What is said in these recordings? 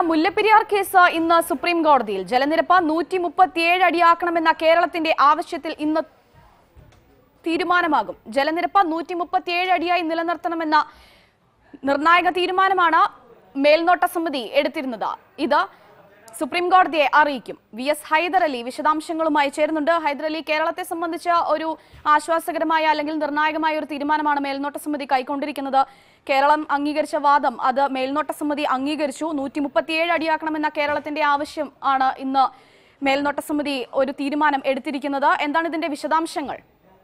Mullaperiyar case ഇന്ന് supreme കോടതിയിൽ ജലനിരപ്പ് നൂറ്റി മുപ്പത്തിയേഴ് അടിയാക്കണമെന്ന കേരളത്തിന്റെ ആവശ്യത്തിൽ ഇന്ന് തീരുമാനമാകും ജലനിരപ്പ് നൂറ്റി മുപ്പത്തിയേഴ് അടിയായി നിലനിർത്തണമെന്ന നിർണായക തീരുമാനമാണ് മേൽനോട്ട സമിതി എടുത്തിരുന്നത് ഇത് സുപ്രീം കോടതിയെ അറിയിക്കും വി എസ് ഹൈദർ അലി വിശദാംശങ്ങളുമായി ചേരുന്നുണ്ട് ഹൈദർ അലി കേരളത്തെ സംബന്ധിച്ച് ഒരു ആശ്വാസകരമായ അല്ലെങ്കിൽ നിർണായകമായ ഒരു തീരുമാനമാണ് മേൽനോട്ട സമിതി കൈക്കൊണ്ടിരിക്കുന്നത് കേരളം അംഗീകരിച്ച വാദം അത് മേൽനോട്ട സമിതി അംഗീകരിച്ചു നൂറ്റി മുപ്പത്തിയേഴ് അടിയാക്കണമെന്ന കേരളത്തിന്റെ ആവശ്യം ആണ് ഇന്ന് മേൽനോട്ട സമിതി ഒരു തീരുമാനം എടുത്തിരിക്കുന്നത് എന്താണ് ഇതിന്റെ വിശദാംശങ്ങൾ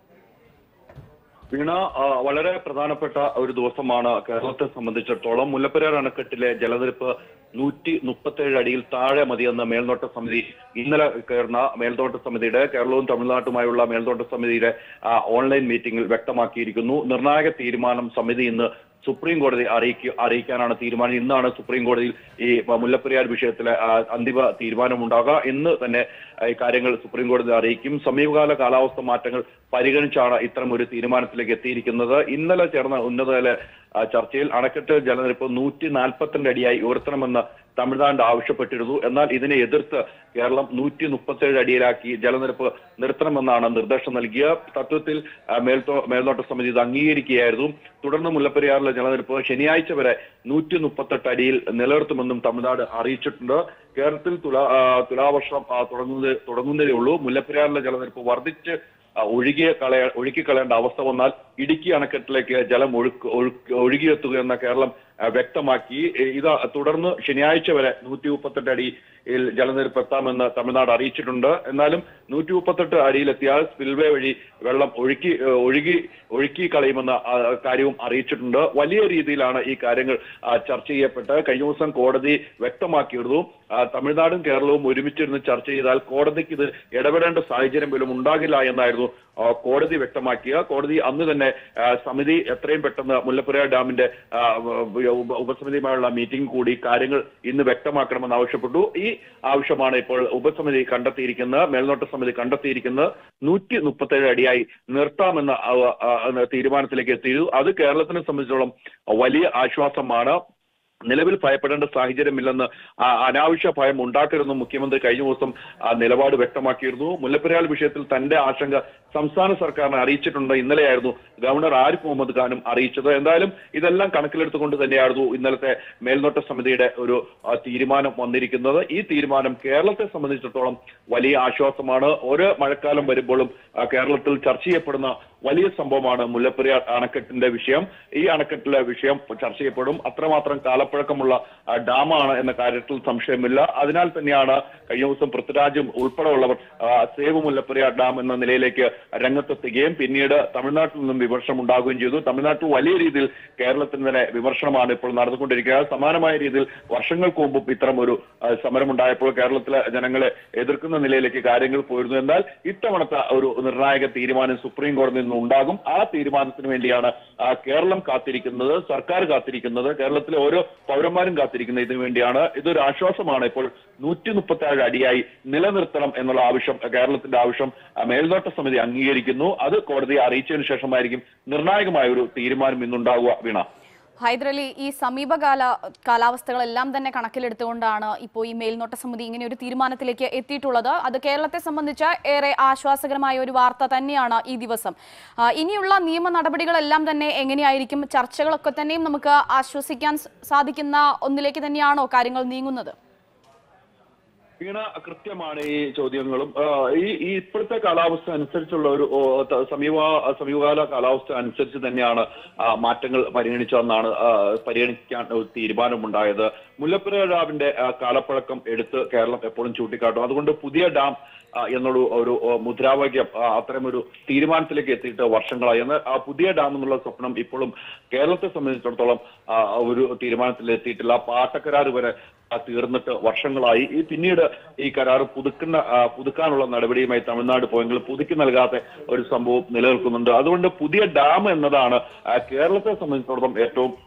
വീണ ആ, വളരെ പ്രധാനപ്പെട്ട ഒരു ദിവസമാണ് കേരളത്തെ സംബന്ധിച്ചിടത്തോളം മുല്ലപ്പെരിയാർ അണക്കെട്ടിലെ ജലനിരപ്പ് നൂറ്റി മുപ്പത്തേഴ് അടിയിൽ താഴെ മതിയെന്ന് മേൽനോട്ട സമിതി ഇന്നലെ ചേർന്ന മേൽനോട്ട സമിതിയുടെ കേരളവും തമിഴ്നാട്ടുമായുള്ള മേൽനോട്ട സമിതിയുടെ ആ, ഓൺലൈൻ മീറ്റിംഗിൽ വ്യക്തമാക്കിയിരിക്കുന്നു നിർണായക തീരുമാനം സമിതി ഇന്ന് സുപ്രീം കോടതി അറിയിക്കുക അറിയിക്കാനാണ് തീരുമാനം ഇന്നാണ് സുപ്രീം കോടതിയിൽ ഈ മുല്ലപ്പെരിയാർ വിഷയത്തിലെ ആ, അന്തിമ തീരുമാനമുണ്ടാകുക ഇന്ന് തന്നെ ആ, ഈ കാര്യങ്ങൾ സുപ്രീം കോടതി അറിയിക്കും സമീപകാല കാലാവസ്ഥ മാറ്റങ്ങൾ പരിഗണിച്ചാണ് ഇത്തരം ഒരു തീരുമാനത്തിലേക്ക് എത്തിയിരിക്കുന്നത് ഇന്നലെ ചേർന്ന ഉന്നതതല ആ, ചർച്ചയിൽ അണക്കെട്ട് ജലനിരപ്പ് നൂറ്റി നാൽപ്പത്തിരണ്ട് അടിയായി ഉയർത്തണമെന്ന് തമിഴ്നാട് ആവശ്യപ്പെട്ടിരുന്നു എന്നാൽ ഇതിനെ എതിർത്ത് കേരളം നൂറ്റി മുപ്പത്തേഴ് അടിയിലാക്കി ജലനിരപ്പ് നിർത്തണമെന്നാണ് നിർദ്ദേശം നൽകിയ തത്വത്തിൽ ആ, മേൽത്തോ മേൽനോട്ട സമിതി ഇത് അംഗീകരിക്കുകയായിരുന്നു തുടർന്ന് മുല്ലപ്പെരിയാറിലെ ജലനിരപ്പ് ശനിയാഴ്ച വരെ നൂറ്റി മുപ്പത്തെട്ട് അടിയിൽ നിലനിർത്തുമെന്നും തമിഴ്നാട് അറിയിച്ചിട്ടുണ്ട് കേരളത്തിൽ തുലാ ആ, തുലാവർഷം ആ, തുടങ്ങുന്നത് തുടങ്ങുന്നതേ ഉള്ളൂ മുല്ലപ്പെരിയാറിലെ ജലനിരപ്പ് വർദ്ധിച്ച് ആ, ഒഴുകിയ കളയ ഒഴുക്കിക്കളയേണ്ട അവസ്ഥ വന്നാൽ ഇടുക്കി അണക്കെട്ടിലേക്ക് ജലം ഒഴുക്ക് ഒഴുക്ക് ഒഴുകിയെത്തുക എന്ന കേരളം ആ, വ്യക്തമാക്കി ഏ, ഇത് തുടർന്ന് ശനിയാഴ്ച വരെ നൂറ്റി മുപ്പത്തെട്ട് അടിയിൽ ജലനിരപ്പ് എത്താമെന്ന് തമിഴ്നാട് അറിയിച്ചിട്ടുണ്ട് എന്നാലും നൂറ്റി മുപ്പത്തെട്ട് അടിയിലെത്തിയാൽ സ്പിൽവേ വഴി വെള്ളം ഒഴുക്കി ഏ, ഒഴുകി ഒഴുക്കി കളയുമെന്ന ആ, കാര്യവും അറിയിച്ചിട്ടുണ്ട് വലിയ രീതിയിലാണ് ഈ കാര്യങ്ങൾ ആ, ചർച്ച ചെയ്യപ്പെട്ട് കഴിഞ്ഞ ദിവസം കോടതി വ്യക്തമാക്കിയിരുന്നു ആ, തമിഴ്നാടും കേരളവും ഒരുമിച്ചിരുന്ന് ചർച്ച ചെയ്താൽ കോടതിക്ക് ഇത് ഇടപെടേണ്ട സാഹചര്യം പോലും ഉണ്ടാകില്ല എന്നായിരുന്നു ആ, കോടതി വ്യക്തമാക്കിയ കോടതി അന്ന് തന്നെ ആ, സമിതി എത്രയും പെട്ടെന്ന് മുല്ലപ്പെരിയാർ ഡാമിന്റെ ആ, ഉപ- ഉപസമിതിയുമായുള്ള മീറ്റിംഗ് കൂടി കാര്യങ്ങൾ ഇന്ന് വ്യക്തമാക്കണമെന്ന് ആവശ്യപ്പെട്ടു ഈ ആവശ്യമാണ് ഇപ്പോൾ ഉപസമിതി കണ്ടെത്തിയിരിക്കുന്നത് മേൽനോട്ട സമിതി കണ്ടെത്തിയിരിക്കുന്നത് നൂറ്റി മുപ്പത്തേഴ് അടിയായി നിർത്താമെന്ന ആ, ആ, എന്ന തീരുമാനത്തിലേക്ക് എത്തിയിരുന്നു അത് കേരളത്തിനെ സംബന്ധിച്ചിടത്തോളം വലിയ ആശ്വാസമാണ് നിലവിൽ ഭയപ്പെടേണ്ട സാഹചര്യമില്ലെന്ന് ആ, അനാവശ്യ ഭയം ഉണ്ടാക്കരുതെന്നും മുഖ്യമന്ത്രി കഴിഞ്ഞ ദിവസം ആ, നിലപാട് വ്യക്തമാക്കിയിരുന്നു മുല്ലപ്പെരിയാർ വിഷയത്തിൽ തന്റെ ആശങ്ക സംസ്ഥാന സർക്കാരിനെ അറിയിച്ചിട്ടുണ്ട് ഇന്നലെയായിരുന്നു ഗവർണർ ആരിഫ് മുഹമ്മദ് ഖാനും അറിയിച്ചത് എന്തായാലും ഇതെല്ലാം കണക്കിലെടുത്തുകൊണ്ട് തന്നെയായിരുന്നു ഇന്നലത്തെ മേൽനോട്ട സമിതിയുടെ ഒരു ആ, തീരുമാനം വന്നിരിക്കുന്നത് ഈ തീരുമാനം കേരളത്തെ സംബന്ധിച്ചിടത്തോളം വലിയ ആശ്വാസമാണ് ഓരോ മഴക്കാലം വരുമ്പോഴും ആ, കേരളത്തിൽ ചർച്ച ചെയ്യപ്പെടുന്ന വലിയ സംഭവമാണ് മുല്ലപ്പെരിയാർ അണക്കെട്ടിന്റെ വിഷയം ഈ അണക്കെട്ടിലെ വിഷയം ചർച്ച ചെയ്യപ്പെടും അത്രമാത്രം കാലപ്പഴക്കമുള്ള ആ, ഡാമാണ് എന്ന കാര്യത്തിൽ സംശയമില്ല അതിനാൽ തന്നെയാണ് കഴിഞ്ഞ ദിവസം പൃഥ്വിരാജും ഉൾപ്പെടെയുള്ളവർ ആ, സേവ് മുല്ലപ്പെരിയാർ ഡാം എന്ന നിലയിലേക്ക് രംഗത്തെത്തുകയും പിന്നീട് തമിഴ്നാട്ടിൽ നിന്നും വിമർശനം ഉണ്ടാകുകയും ചെയ്തു തമിഴ്നാട്ടിൽ വലിയ രീതിയിൽ കേരളത്തിന് തന്നെ വിമർശനമാണ് ഇപ്പോൾ നടന്നുകൊണ്ടിരിക്കുന്നത് സമാനമായ രീതിയിൽ വർഷങ്ങൾക്ക് മുമ്പ് ഇത്തരം ഒരു ആ, സമരമുണ്ടായപ്പോൾ കേരളത്തിലെ ജനങ്ങളെ എതിർക്കുന്ന നിലയിലേക്ക് കാര്യങ്ങൾ പോയിരുന്നു എന്നാൽ ഇത്തവണത്തെ ഒരു നിർണായക തീരുമാനം സുപ്രീം കോടതിയിൽ നിന്ന് ഉണ്ടാകും ആ തീരുമാനത്തിന് വേണ്ടിയാണ് ആ, കേരളം കാത്തിരിക്കുന്നത് സർക്കാർ കാത്തിരിക്കുന്നത് കേരളത്തിലെ ഓരോ പൗരന്മാരും കാത്തിരിക്കുന്നത് ഇതിനു വേണ്ടിയാണ് ഇതൊരു ആശ്വാസമാണ് ഇപ്പോൾ നൂറ്റി മുപ്പത്തി അടിയായി നിലനിർത്തണം എന്നുള്ള ആവശ്യം കേരളത്തിന്റെ ആവശ്യം ആ, മേൽനോട്ട സമിതി അംഗീകരിക്കുന്നു അത് കോടതിയെ അറിയിച്ചതിനു ശേഷമായിരിക്കും നിർണായകമായ ഒരു തീരുമാനം ഇന്നുണ്ടാവുക വീണ ഹൈദരലി ഈ സമീപകാല കാലാവസ്ഥകളെല്ലാം തന്നെ കണക്കിലെടുത്തുകൊണ്ടാണ് ഇപ്പോൾ ഈ മേൽനോട്ട സമിതി ഇങ്ങനെ ഒരു തീരുമാനത്തിലേക്ക് എത്തിയിട്ടുള്ളത് അത് കേരളത്തെ സംബന്ധിച്ച് ഏറെ ആശ്വാസകരമായ ഒരു വാർത്ത തന്നെയാണ് ഈ ദിവസം ആ, ഇനിയുള്ള നിയമ നടപടികളെല്ലാം തന്നെ എങ്ങനെയായിരിക്കും ചർച്ചകളൊക്കെ തന്നെയും നമുക്ക് ആശ്വസിക്കാൻ സ- സാധിക്കുന്ന ഒന്നിലേക്ക് തന്നെയാണോ കാര്യങ്ങൾ നീങ്ങുന്നത് വീണ കൃത്യമാണ് ഈ ചോദ്യങ്ങളും ആ, ഈ ഈ ഇപ്പോഴത്തെ കാലാവസ്ഥ അനുസരിച്ചുള്ള ഒരു ഓ, ത- സമീപ സമീപകാല കാലാവസ്ഥ അനുസരിച്ച് തന്നെയാണ് ആ, മാറ്റങ്ങൾ പരിഗണിച്ചതെന്നാണ് ആ, പരിഗണിക്കാൻ ഒരു തീരുമാനമുണ്ടായത് മുല്ലപ്പെരിയാർ ഡാമിന്റെ ആ, കാലപ്പഴക്കം എടുത്ത് കേരളം എപ്പോഴും ചൂണ്ടിക്കാട്ടും അതുകൊണ്ട് പുതിയ ഡാം ആ, എന്നുള്ള ഒരു ഓ, മുദ്രാവാക്യം ആ, അത്തരമൊരു തീരുമാനത്തിലേക്ക് എത്തിയിട്ട് വർഷങ്ങളായി എന്നാൽ ആ പുതിയ ഡാം എന്നുള്ള സ്വപ്നം ഇപ്പോഴും കേരളത്തെ സംബന്ധിച്ചിടത്തോളം ആ, ഒരു തീരുമാനത്തിൽ എത്തിയിട്ടില്ല പാട്ടക്കരാർ വരെ ആ, തീർന്നിട്ട് വർഷങ്ങളായി ഈ പിന്നീട് ഈ കരാർ പുതുക്കുന്ന ആ, പുതുക്കാനുള്ള നടപടിയുമായി തമിഴ്നാട് പോയെങ്കിൽ പുതുക്കി നൽകാത്ത ഒരു സംഭവം നിലനിൽക്കുന്നുണ്ട് അതുകൊണ്ട് പുതിയ ഡാം എന്നതാണ് ആ, കേരളത്തെ സംബന്ധിച്ചിടത്തോളം ഏറ്റവും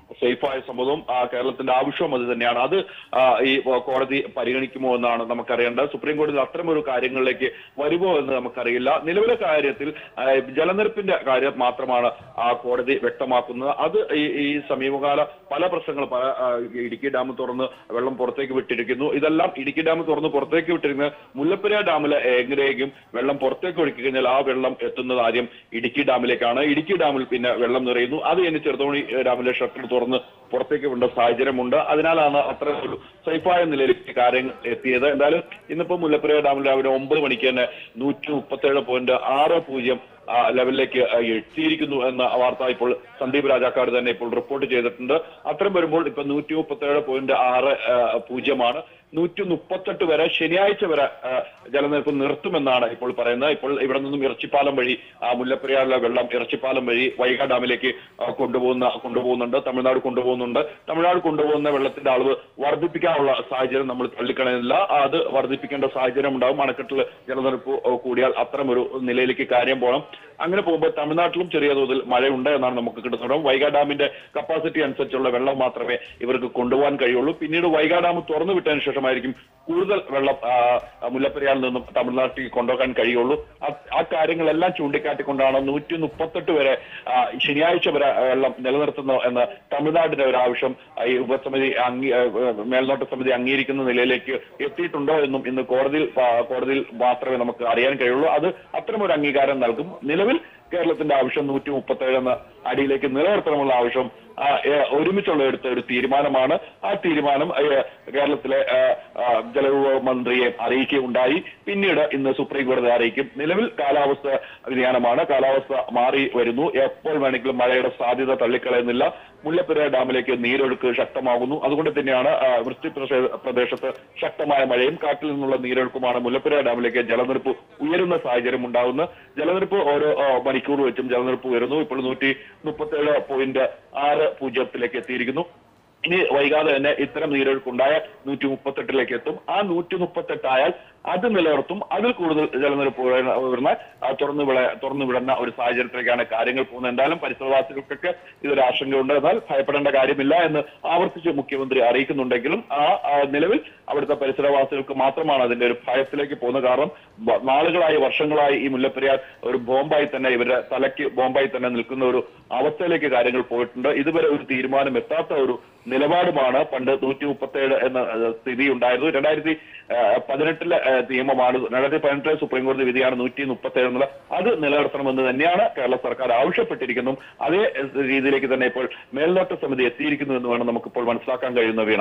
സേഫായ സംഭവം ആ, കേരളത്തിന്റെ ആവശ്യവും അത് തന്നെയാണ് അത് ആ, ഈ കോടതി പരിഗണിക്കുമോ എന്നാണ് നമുക്കറിയേണ്ടത് സുപ്രീം കോടതി അത്തരമൊരു കാര്യങ്ങളിലേക്ക് വരുമോ എന്ന് നമുക്കറിയില്ല നിലവിലെ കാര്യത്തിൽ ആ, ജലനിരപ്പിന്റെ കാര്യം മാത്രമാണ് ആ കോടതി വ്യക്തമാക്കുന്നത് അത് ഈ ഈ സമീപകാല പല പ്രശ്നങ്ങൾ പല ആ, ഇടുക്കി ഡാം തുറന്ന് വെള്ളം പുറത്തേക്ക് വിട്ടിരിക്കുന്നു ഇതെല്ലാം ഇടുക്കി ഡാം തുറന്ന് പുറത്തേക്ക് വിട്ടിരിക്കുന്ന മുല്ലപ്പെരിയാർ ഡാമിലെ എങ്ങനെയെങ്കിലും വെള്ളം പുറത്തേക്ക് ഒഴുക്കി കഴിഞ്ഞാൽ ആ വെള്ളം എത്തുന്നത് ആദ്യം ഇടുക്കി ഡാമിലേക്കാണ് ഇടുക്കി ഡാമിൽ പിന്നെ വെള്ളം നിറയുന്നു അത് കഴിഞ്ഞ് ചെറുതോണി ഏഹ്, ഡാമിലെ ഷട്ടർ തുറന്ന് പുറത്തേക്ക് വിടേണ്ട സാഹചര്യമുണ്ട് അതിനാലാണ് അത്ര ഒരു സേഫായ നിലയിലേക്ക് കാര്യങ്ങൾ എത്തിയത് എന്തായാലും ഇന്നിപ്പോ മുല്ലപ്പെരിയാർ ഡാമിൽ രാവിലെ ഒമ്പത് മണിക്ക് തന്നെ നൂറ്റി മുപ്പത്തേഴ് പോയിന്റ് ആറ് പൂജ്യം ആ, ലെവലിലേക്ക് ആ, എത്തിയിരിക്കുന്നു എന്ന വാർത്ത ഇപ്പോൾ സന്ദീപ് രാജാക്കാട് തന്നെ ഇപ്പോൾ റിപ്പോർട്ട് ചെയ്തിട്ടുണ്ട് അത്തരം വരുമ്പോൾ ഇപ്പൊ നൂറ്റി മുപ്പത്തേഴ് പോയിന്റ് ആറ് ആ, പൂജ്യമാണ് നൂറ്റി മുപ്പത്തെട്ട് വരെ ശനിയാഴ്ച വരെ ആ, ജലനിരപ്പ് നിർത്തുമെന്നാണ് ഇപ്പോൾ പറയുന്നത് ഇപ്പോൾ ഇവിടെ നിന്നും ഇറച്ചിപ്പാലം വഴി ആ, മുല്ലപ്പെരിയാറിലെ വെള്ളം ഇറച്ചിപ്പാലം വഴി വൈഗ ഡാമിലേക്ക് ആ, കൊണ്ടുപോകുന്ന കൊണ്ടുപോകുന്നുണ്ട് തമിഴ്നാട് കൊണ്ടുപോകുന്നുണ്ട് തമിഴ്നാട് കൊണ്ടുപോകുന്ന വെള്ളത്തിന്റെ അളവ് വർദ്ധിപ്പിക്കാനുള്ള സാഹചര്യം നമ്മൾ തള്ളിക്കളയുന്നില്ല അത് വർദ്ധിപ്പിക്കേണ്ട സാഹചര്യം ഉണ്ടാവും അണക്കെട്ടിൽ ജലനിരപ്പ് കൂടിയാൽ അത്തരം ഒരു നിലയിലേക്ക് കാര്യം പോകണം അങ്ങനെ പോകുമ്പോൾ തമിഴ്നാട്ടിലും ചെറിയ തോതിൽ മഴയുണ്ട് എന്നാണ് നമുക്ക് കിട്ടുന്നത് വൈഗ ഡാമിന്റെ കപ്പാസിറ്റി അനുസരിച്ചുള്ള വെള്ളം മാത്രമേ ഇവർക്ക് കൊണ്ടുപോകാൻ കഴിയുള്ളൂ പിന്നീട് വൈഗ ഡാം തുറന്നു വിട്ടതിന് ശേഷമായിരിക്കും കൂടുതൽ വെള്ളം ആ, മുല്ലപ്പെരിയാറിൽ നിന്നും തമിഴ്നാട്ടിൽ കൊണ്ടുപോകാൻ കഴിയുള്ളൂ ആ- ആ കാര്യങ്ങളെല്ലാം ചൂണ്ടിക്കാട്ടിക്കൊണ്ടാണ് നൂറ്റി മുപ്പത്തെട്ട് വരെ ആ, ശനിയാഴ്ച വരെ വെള്ളം നിലനിർത്തുന്നു എന്ന തമിഴ്നാടിന്റെ ഒരു ആവശ്യം ആ, ഈ ഉപസമിതി അംഗീ ആ, മേൽനോട്ട സമിതി അംഗീകരിക്കുന്ന നിലയിലേക്ക് എത്തിയിട്ടുണ്ടോ എന്നും ഇന്ന് കോടതിയിൽ ആ, കോടതിയിൽ മാത്രമേ നമുക്ക് അറിയാൻ കഴിയുള്ളൂ അത് അത്തരം ഒരു അംഗീകാരം നൽകും നിലവിൽ കേരളത്തിന്റെ ആവശ്യം നൂറ്റി മുപ്പത്തേഴ് എന്ന അടിയിലേക്ക് നിലനിർത്തണമെന്നുള്ള ആവശ്യം ആ, ഏ, ഒരുമിച്ചുള്ള എടുത്ത ഒരു തീരുമാനമാണ് ആ തീരുമാനം ഏ, കേരളത്തിലെ ആ, ആ, ജലവിഭവ മന്ത്രിയെ അറിയിക്കുകയുണ്ടായി പിന്നീട് ഇന്ന് സുപ്രീം കോടതി അറിയിക്കും നിലവിൽ കാലാവസ്ഥ വ്യതിയാനമാണ് കാലാവസ്ഥ മാറി വരുന്നു എപ്പോൾ വേണമെങ്കിലും മഴയുടെ സാധ്യത തള്ളിക്കളയുന്നില്ല മുല്ലപ്പെരിയാർ ഡാമിലേക്ക് നീരൊഴുക്ക് ശക്തമാകുന്നു അതുകൊണ്ട് തന്നെയാണ് ആ, വൃഷ്ടി പ്രശേ- പ്രദേശത്ത് ശക്തമായ മഴയും കാറ്റിൽ നിന്നുള്ള നീരൊഴുക്കുമാണ് മുല്ലപ്പെരിയാർ ഡാമിലേക്ക് ജലനിരപ്പ് ഉയരുന്ന സാഹചര്യം ഉണ്ടാകുന്നത് ജലനിരപ്പ് ഓരോ ആ, മണിക്കൂർ വെച്ചും ജലനിരപ്പ് ഉയരുന്നു ഇപ്പോൾ നൂറ്റി മുപ്പത്തേഴ് പോയിന്റ് ആറ് പൂജ്യത്തിലേക്ക് എത്തിയിരിക്കുന്നു ഇനി വൈകാതെ തന്നെ ഇത്തരം നീരൊഴുക്കുണ്ടായ നൂറ്റി മുപ്പത്തെട്ടിലേക്ക് എത്തും ആ നൂറ്റി മുപ്പത്തെട്ടായാൽ അത് നിലനിർത്തും അതിൽ കൂടുതൽ ജലനിരപ്പ് ഉയർന്ന- ഉയർന്നാൽ ആ തുറന്നു വിട തുറന്നു വിടുന്ന ഒരു സാഹചര്യത്തിലേക്കാണ് കാര്യങ്ങൾ പോകുന്നത് എന്തായാലും പരിസരവാസികൾക്കൊക്കെ ഇതൊരു ആശങ്കയുണ്ട് എന്നാൽ ഭയപ്പെടേണ്ട കാര്യമില്ല എന്ന് ആവർത്തിച്ച് മുഖ്യമന്ത്രി അറിയിക്കുന്നുണ്ടെങ്കിലും ആ ആ നിലവിൽ അവിടുത്തെ പരിസരവാസികൾക്ക് മാത്രമാണ് അതിന്റെ ഒരു ഭയത്തിലേക്ക് പോകുന്നത് കാരണം വ- നാളുകളായി വർഷങ്ങളായി ഈ മുല്ലപ്പെരിയാർ ഒരു ബോംബായി തന്നെ ഇവരുടെ തലയ്ക്ക് ബോംബായി തന്നെ നിൽക്കുന്ന ഒരു അവസ്ഥയിലേക്ക് കാര്യങ്ങൾ പോയിട്ടുണ്ട് ഇതുവരെ ഒരു തീരുമാനം എത്താത്ത ഒരു നിലപാടുമാണ് പണ്ട് നൂറ്റി മുപ്പത്തേഴ് എന്ന ഏഹ്, സ്ഥിതി ഉണ്ടായിരുന്നു രണ്ടായിരത്തി ഏഹ്, പതിനെട്ടിലെ ഏഹ്, നിയമമാണ് രണ്ടായിരത്തി പതിനെട്ടിലെ സുപ്രീം കോടതി വിധിയാണ് നൂറ്റി മുപ്പത്തേഴ് എന്നുള്ളത് അത് നിലനിർത്തണമെന്ന് തന്നെയാണ് കേരള സർക്കാർ ആവശ്യപ്പെട്ടിരിക്കുന്നു അതേ ഏഹ്, രീതിയിലേക്ക് തന്നെ ഇപ്പോൾ മേൽനോട്ട സമിതി എത്തിയിരിക്കുന്നു എന്ന് വേണം നമുക്കിപ്പോൾ മനസ്സിലാക്കാൻ കഴിയുന്ന വീണ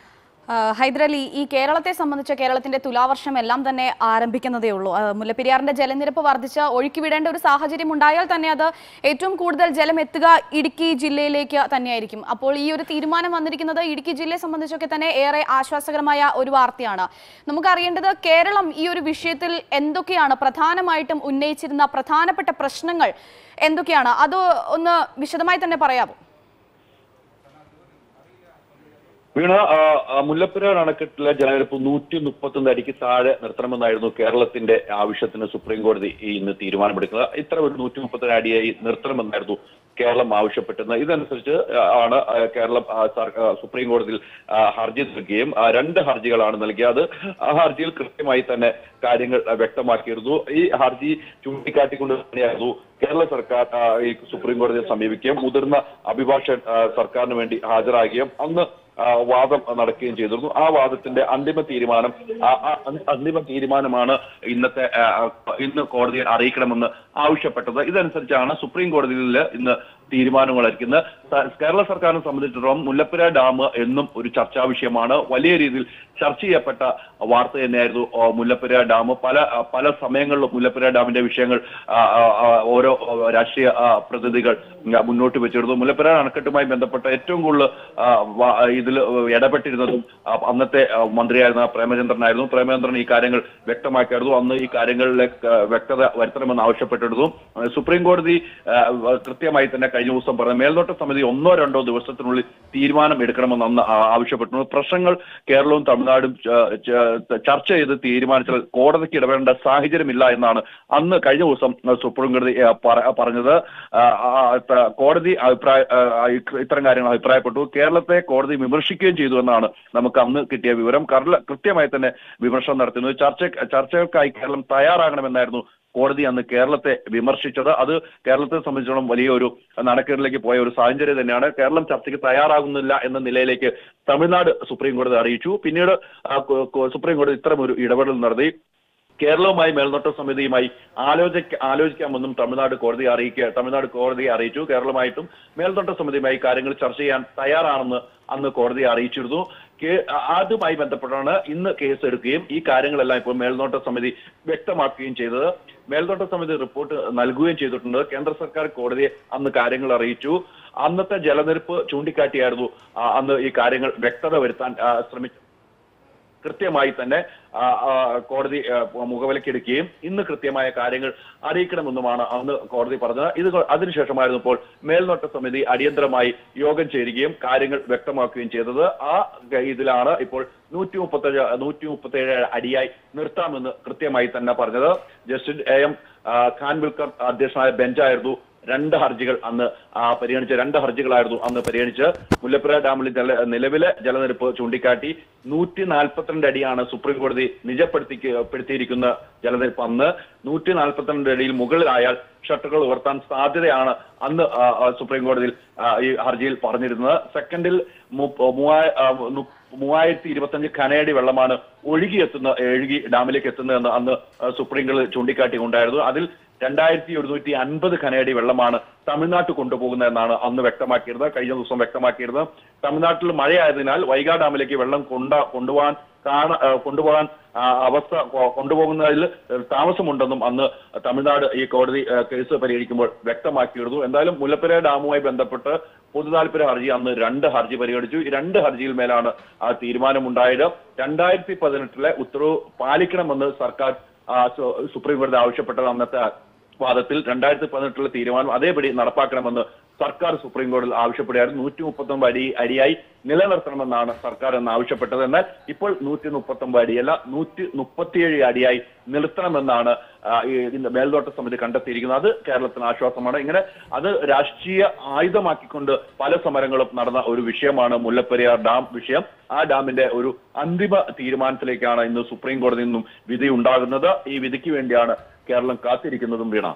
ആ, ഹൈദരലി ഈ കേരളത്തെ സംബന്ധിച്ച് കേരളത്തിന്റെ തുലാവർഷം എല്ലാം തന്നെ ആരംഭിക്കുന്നതേ ഉള്ളൂ ആ, മുല്ലപ്പെരിയാറിന്റെ ജലനിരപ്പ് വർദ്ധിച്ച് ഒഴുക്കിവിടേണ്ട ഒരു സാഹചര്യം ഉണ്ടായാൽ തന്നെ അത് ഏറ്റവും കൂടുതൽ ജലം എത്തുക ഇടുക്കി ജില്ലയിലേക്ക് തന്നെയായിരിക്കും അപ്പോൾ ഈ ഒരു തീരുമാനം വന്നിരിക്കുന്നത് ഇടുക്കി ജില്ലയെ സംബന്ധിച്ചൊക്കെ തന്നെ ഏറെ ആശ്വാസകരമായ ഒരു വാർത്തയാണ് നമുക്കറിയേണ്ടത് കേരളം ഈ ഒരു വിഷയത്തിൽ എന്തൊക്കെയാണ് പ്രധാനമായിട്ടും ഉന്നയിച്ചിരുന്ന പ്രധാനപ്പെട്ട പ്രശ്നങ്ങൾ എന്തൊക്കെയാണ് അത് ഒന്ന് വിശദമായി തന്നെ പറയാമോ വീണ ആ, ആ, മുല്ലപ്പെരിയാർ അണക്കെട്ടിലെ ജലനിരപ്പ് നൂറ്റി മുപ്പത്തൊന്ന് അടിക്ക് താഴെ നിർത്തണമെന്നായിരുന്നു കേരളത്തിന്റെ ആവശ്യത്തിന് സുപ്രീം കോടതി ഇന്ന് തീരുമാനമെടുക്കുന്നത് ഇത്ര ഒരു നൂറ്റി മുപ്പത്തൊന്ന് അടിയായി നിർത്തണമെന്നായിരുന്നു കേരളം ആവശ്യപ്പെട്ടിരുന്നത് ഇതനുസരിച്ച് ആ, ആണ് ആ, കേരളം ആ, സർ- ആ, സുപ്രീം കോടതിയിൽ ആ, ഹർജി നൽകുകയും ആ, രണ്ട് ഹർജികളാണ് നൽകിയത് ആ ഹർജിയിൽ കൃത്യമായി തന്നെ കാര്യങ്ങൾ ആ, വ്യക്തമാക്കിയിരുന്നു ഈ ഹർജി ചൂണ്ടിക്കാട്ടിക്കൊണ്ട് തന്നെയായിരുന്നു കേരള സർക്കാർ ആ, ഈ സുപ്രീം കോടതിയെ സമീപിക്കുകയും മുതിർന്ന അഭിഭാഷകൻ ആ, സർക്കാരിന് വേണ്ടി ഹാജരാകുകയും അന്ന് ആ, വാദം നടക്കുകയും ചെയ്തിരുന്നു ആ വാദത്തിന്റെ അന്തിമ തീരുമാനം ആ ആ അ- അന്തിമ തീരുമാനമാണ് ഇന്നത്തെ ആ, ആ, ഇന്ന് കോടതിയെ അറിയിക്കണമെന്ന് ആവശ്യപ്പെട്ടത് ഇതനുസരിച്ചാണ് സുപ്രീം കോടതിയിൽ ഇന്ന് തീരുമാനങ്ങൾ അറിയിക്കുന്നത് സ- കേരള സർക്കാരിനെ സംബന്ധിച്ചിടത്തോളം മുല്ലപ്പെരിയാർ ഡാം എന്നും ഒരു ചർച്ചാ വിഷയമാണ് വലിയ രീതിയിൽ ചർച്ച ചെയ്യപ്പെട്ട വാർത്ത തന്നെയായിരുന്നു ഓ, മുല്ലപ്പെരിയാർ ഡാം പല ആ, പല സമയങ്ങളിലും മുല്ലപ്പെരിയാർ ഡാമിന്റെ വിഷയങ്ങൾ ആ, ആ, ആ, ഓരോ ആ, രാഷ്ട്രീയ ആ, പ്രതിനിധികൾ ആ, മുന്നോട്ട് വെച്ചിരുന്നു മുല്ലപ്പെരിയാർ അണക്കെട്ടുമായി ബന്ധപ്പെട്ട ഏറ്റവും കൂടുതൽ ആ, വ- ഇതിൽ ഇടപെട്ടിരുന്നതും ആ, അന്നത്തെ ആ, മന്ത്രിയായിരുന്ന പ്രേമചന്ദ്രനായിരുന്നു പ്രേമചന്ദ്രൻ ഈ കാര്യങ്ങൾ വ്യക്തമാക്കിയായിരുന്നു അന്ന് ഈ കാര്യങ്ങളിലേക്ക് ആ, വ്യക്തത വരുത്തണമെന്ന് ആവശ്യപ്പെട്ടിരുന്നു ആ, സുപ്രീം കോടതി ആ, കൃത്യമായി തന്നെ കഴിഞ്ഞ ദിവസം പറഞ്ഞത് മേൽനോട്ട സമിതി ഒന്നോ രണ്ടോ ദിവസത്തിനുള്ളിൽ തീരുമാനം എടുക്കണമെന്ന് അന്ന് ആ- ആവശ്യപ്പെട്ടിരുന്നു പ്രശ്നങ്ങൾ കേരളവും തമിഴ്നാടും ച- ച- ചർച്ച ചെയ്ത് തീരുമാനിച്ചാൽ കോടതിക്ക് ഇടപെടേണ്ട സാഹചര്യമില്ല എന്നാണ് അന്ന് കഴിഞ്ഞ ദിവസം സുപ്രീം കോടതി ആ, പറ- പറഞ്ഞത് ആ, ആ, ത- കോടതി അഭിപ്രായ ആ, ആ, ഇ- ഇത്തരം കാര്യങ്ങൾ അഭിപ്രായപ്പെട്ടു കേരളത്തെ കോടതി വിമർശിക്കുകയും ചെയ്തു എന്നാണ് നമുക്ക് അന്ന് കിട്ടിയ വിവരം കർല- കൃത്യമായി തന്നെ വിമർശനം നടത്തുന്നത് ചർച്ച ചർച്ചകൾക്കായി കേരളം തയ്യാറാകണമെന്നായിരുന്നു കോടതി അന്ന് കേരളത്തെ വിമർശിച്ചത് അത് കേരളത്തെ സംബന്ധിച്ചിടത്തോളം വലിയൊരു നടക്കേടിലേക്ക് പോയ ഒരു സാഹചര്യം തന്നെയാണ് കേരളം ചർച്ചയ്ക്ക് തയ്യാറാകുന്നില്ല എന്ന നിലയിലേക്ക് തമിഴ്നാട് സുപ്രീം കോടതി അറിയിച്ചു പിന്നീട് ആ, കോ- കോ- സുപ്രീം കോടതി ഇത്തരം ഒരു ഇടപെടൽ നടത്തി കേരളവുമായി മേൽനോട്ട സമിതിയുമായി ആലോചിക്ക ആലോചിക്കാമെന്നും തമിഴ്നാട് കോടതി അറിയിക്കുക തമിഴ്നാട് കോടതിയെ അറിയിച്ചു കേരളമായിട്ടും മേൽനോട്ട സമിതിയുമായി കാര്യങ്ങൾ ചർച്ച ചെയ്യാൻ തയ്യാറാണെന്ന് അന്ന് കോടതി അറിയിച്ചിരുന്നു കേ- അതുമായി ബന്ധപ്പെട്ടാണ് ഇന്ന് കേസ് എടുക്കുകയും ഈ കാര്യങ്ങളെല്ലാം ഇപ്പോൾ മേൽനോട്ട സമിതി വ്യക്തമാക്കുകയും ചെയ്തത് മേൽനോട്ട സമിതി റിപ്പോർട്ട് നൽകുകയും ചെയ്തിട്ടുണ്ട് കേന്ദ്ര സർക്കാർ കോടതിയെ അന്ന് കാര്യങ്ങൾ അറിയിച്ചു അന്നത്തെ ജലനിരപ്പ് ചൂണ്ടിക്കാട്ടിയായിരുന്നു ആ, അന്ന് ഈ കാര്യങ്ങൾ വ്യക്തത വരുത്താൻ ആ, ശ്രമിച്ചത് കൃത്യമായി തന്നെ ആ, ആ, കോടതി ആ, മുഖവിലക്കെടുക്കുകയും ഇന്ന് കൃത്യമായ കാര്യങ്ങൾ അറിയിക്കണമെന്നുമാണ് അന്ന് കോടതി പറഞ്ഞത് ഇത് കൊ- അതിനുശേഷമായിരുന്നു ഇപ്പോൾ മേൽനോട്ട സമിതി അടിയന്തരമായി യോഗം ചേരുകയും കാര്യങ്ങൾ വ്യക്തമാക്കുകയും ചെയ്തത് ആ ഗ- ഇതിലാണ് ഇപ്പോൾ നൂറ്റി മുപ്പത്തേഴ് നൂറ്റി മുപ്പത്തേഴ് അടിയായി നിർത്താമെന്ന് കൃത്യമായി തന്നെ പറഞ്ഞത് ജസ്റ്റിസ് എ എം ആ, ഖാൻവിൽക്കർ അധ്യക്ഷനായ ബെഞ്ചായിരുന്നു രണ്ട് ഹർജികൾ അന്ന് ആ, പരിഗണിച്ച രണ്ട് ഹർജികളായിരുന്നു അന്ന് പരിഗണിച്ച് മുല്ലപ്പെരിയാർ ഡാമിൽ ജല നിലവിലെ ജലനിരപ്പ് ചൂണ്ടിക്കാട്ടി നൂറ്റി നാൽപ്പത്തിരണ്ട് അടിയാണ് സുപ്രീം കോടതി നിജപ്പെടുത്തി പെടുത്തിയിരിക്കുന്ന ജലനിരപ്പ് അന്ന് നൂറ്റി നാൽപ്പത്തിരണ്ട് അടിയിൽ മുകളിലായാൽ ഷട്ടറുകൾ ഉയർത്താൻ സാധ്യതയാണ് അന്ന് ആ, ആ, സുപ്രീം കോടതിയിൽ ആ, ഈ ഹർജിയിൽ പറഞ്ഞിരുന്നത് സെക്കൻഡിൽ മു- മൂവായ ആ, നു- മൂവായിരത്തി ഇരുപത്തഞ്ച് ഖനയടി വെള്ളമാണ് ഒഴുകിയെത്തുന്ന ഒഴുകി ഡാമിലേക്ക് എത്തുന്നതെന്ന് അന്ന് ആ, സുപ്രീം കോടതി ചൂണ്ടിക്കാട്ടിക്കൊണ്ടായിരുന്നു അതിൽ രണ്ടായിരത്തി ഒരുന്നൂറ്റി അൻപത് ഖനയടി വെള്ളമാണ് തമിഴ്നാട്ടിൽ കൊണ്ടുപോകുന്നതെന്നാണ് അന്ന് വ്യക്തമാക്കിയിരുന്നത് കഴിഞ്ഞ ദിവസം വ്യക്തമാക്കിയിരുന്നത് തമിഴ്നാട്ടിൽ മഴയായതിനാൽ വൈഗാ ഡാമിലേക്ക് വെള്ളം കൊണ്ട കൊണ്ടുപോകാൻ കാണ ആ, കൊണ്ടുപോകാൻ ആ, അവസ്ഥ കൊ- കൊണ്ടുപോകുന്നതിൽ താമസമുണ്ടെന്നും അന്ന് തമിഴ്നാട് ഈ കോടതി ആ, കേസ് പരിഗണിക്കുമ്പോൾ വ്യക്തമാക്കിയിരുന്നു എന്തായാലും മുല്ലപ്പെരിയാർ ഡാമുമായി ബന്ധപ്പെട്ട് പൊതുതാൽപര്യ ഹർജി അന്ന് രണ്ട് ഹർജി പരിഗണിച്ചു ഈ രണ്ട് ഹർജിയിൽ മേലാണ് ആ തീരുമാനമുണ്ടായത് രണ്ടായിരത്തി പതിനെട്ടിലെ ഉത്തരവ് പാലിക്കണമെന്ന് സർക്കാർ ആ, സു- സുപ്രീം കോടതി ആവശ്യപ്പെട്ടത് അന്നത്തെ വാദത്തിൽ രണ്ടായിരത്തി പതിനെട്ടിലെ തീരുമാനം അതേപടി നടപ്പാക്കണമെന്ന് സർക്കാർ സുപ്രീം കോടതിയിൽ ആവശ്യപ്പെടുകയായിരുന്നു നൂറ്റി മുപ്പത്തൊമ്പത് അടി അടിയായി നിലനിർത്തണമെന്നാണ് സർക്കാർ എന്ന് ആവശ്യപ്പെട്ടത് എന്നാൽ ഇപ്പോൾ നൂറ്റി മുപ്പത്തൊമ്പത് അടിയല്ല നൂറ്റി മുപ്പത്തിയേഴ് അടിയായി നിർത്തണമെന്നാണ് ആ, ഈ ഇതിന്റെ മേൽനോട്ട സമിതി കണ്ടെത്തിയിരിക്കുന്നത് അത് കേരളത്തിന് ആശ്വാസമാണ് ഇങ്ങനെ അത് രാഷ്ട്രീയ ആയുധമാക്കിക്കൊണ്ട് പല സമരങ്ങളും നടന്ന ഒരു വിഷയമാണ് മുല്ലപ്പെരിയാർ ഡാം വിഷയം ആ ഡാമിന്റെ ഒരു അന്തിമ തീരുമാനത്തിലേക്കാണ് ഇന്ന് സുപ്രീം കോടതിയിൽ നിന്നും വിധി ഉണ്ടാകുന്നത് ഈ വിധിക്ക് വേണ്ടിയാണ് കേരളം കാത്തിരിക്കുന്നതും വീണ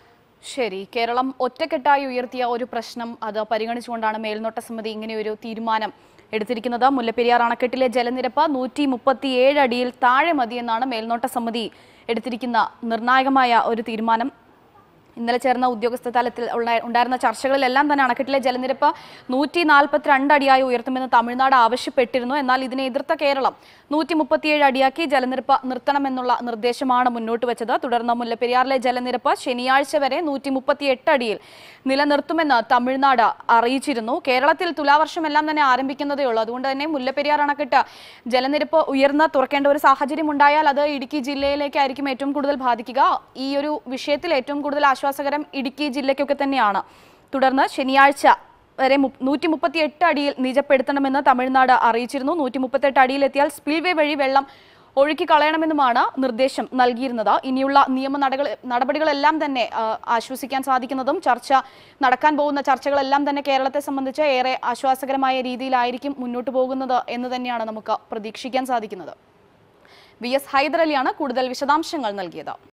ശരി കേരളം ഒറ്റക്കെട്ടായി ഉയർത്തിയ ഒരു പ്രശ്നം അത് പരിഗണിച്ചുകൊണ്ടാണ് മേൽനോട്ട സമിതി ഇങ്ങനെ ഒരു തീരുമാനം എടുത്തിരിക്കുന്നത് മുല്ലപ്പെരിയാർ അണക്കെട്ടിലെ ജലനിരപ്പ് നൂറ്റി മുപ്പത്തിയേഴ് അടിയിൽ താഴെ മതിയെന്നാണ് മേൽനോട്ട സമിതി എടുത്തിരിക്കുന്ന നിർണായകമായ ഒരു തീരുമാനം ഇന്നലെ ചേർന്ന ഉദ്യോഗസ്ഥ തലത്തിൽ ഉള്ള- ഉണ്ടായിരുന്ന ചർച്ചകളിലെല്ലാം തന്നെ അണക്കെട്ടിലെ ജലനിരപ്പ് നൂറ്റി നാൽപ്പത്തിരണ്ട് അടിയായി ഉയർത്തുമെന്ന് തമിഴ്നാട് ആവശ്യപ്പെട്ടിരുന്നു എന്നാൽ ഇതിനെ എതിർത്ത കേരളം നൂറ്റി മുപ്പത്തിയേഴ് അടിയാക്കി ജലനിരപ്പ് നിർത്തണമെന്നുള്ള നിർദ്ദേശമാണ് മുന്നോട്ട് വെച്ചത് തുടർന്ന് മുല്ലപ്പെരിയാറിലെ ജലനിരപ്പ് ശനിയാഴ്ച വരെ നൂറ്റി മുപ്പത്തിയെട്ട് അടിയിൽ നിലനിർത്തുമെന്ന് തമിഴ്നാട് അറിയിച്ചിരുന്നു കേരളത്തിൽ തുലാവർഷമെല്ലാം തന്നെ ആരംഭിക്കുന്നതേ ഉള്ളൂ അതുകൊണ്ട് തന്നെ മുല്ലപ്പെരിയാർ അണക്കെട്ട് ജലനിരപ്പ് ഉയർന്ന് തുറക്കേണ്ട ഒരു സാഹചര്യം ഉണ്ടായാൽ അത് ഇടുക്കി ജില്ലയിലേക്കായിരിക്കും ഏറ്റവും കൂടുതൽ ബാധിക്കുക ഈ ഒരു വിഷയത്തിൽ ഏറ്റവും കൂടുതൽ ആശ്വാസകരം ഇടുക്കി ജില്ലയ്ക്കൊക്കെ തന്നെയാണ് തുടർന്ന് ശനിയാഴ്ച വരെ നൂറ്റി മുപ്പത്തി എട്ട് അടിയിൽ നിജപ്പെടുത്തണമെന്ന് തമിഴ്നാട് അറിയിച്ചിരുന്നു നൂറ്റി മുപ്പത്തെട്ട് അടിയിലെത്തിയാൽ സ്പിൽവേ വഴി വെള്ളം ഒഴുക്കി കളയണമെന്നുമാണ് നിർദ്ദേശം നൽകിയിരുന്നത് ഇനിയുള്ള നിയമ നടകൾ നടപടികളെല്ലാം തന്നെ ആ, ആശ്വസിക്കാൻ സാധിക്കുന്നതും ചർച്ച നടക്കാൻ പോകുന്ന ചർച്ചകളെല്ലാം തന്നെ കേരളത്തെ സംബന്ധിച്ച് ഏറെ ആശ്വാസകരമായ രീതിയിലായിരിക്കും മുന്നോട്ട് പോകുന്നത് എന്ന് തന്നെയാണ് നമുക്ക് പ്രതീക്ഷിക്കാൻ സാധിക്കുന്നത് വി എസ് ഹൈദരലിയാണ് കൂടുതൽ വിശദാംശങ്ങൾ നൽകിയത്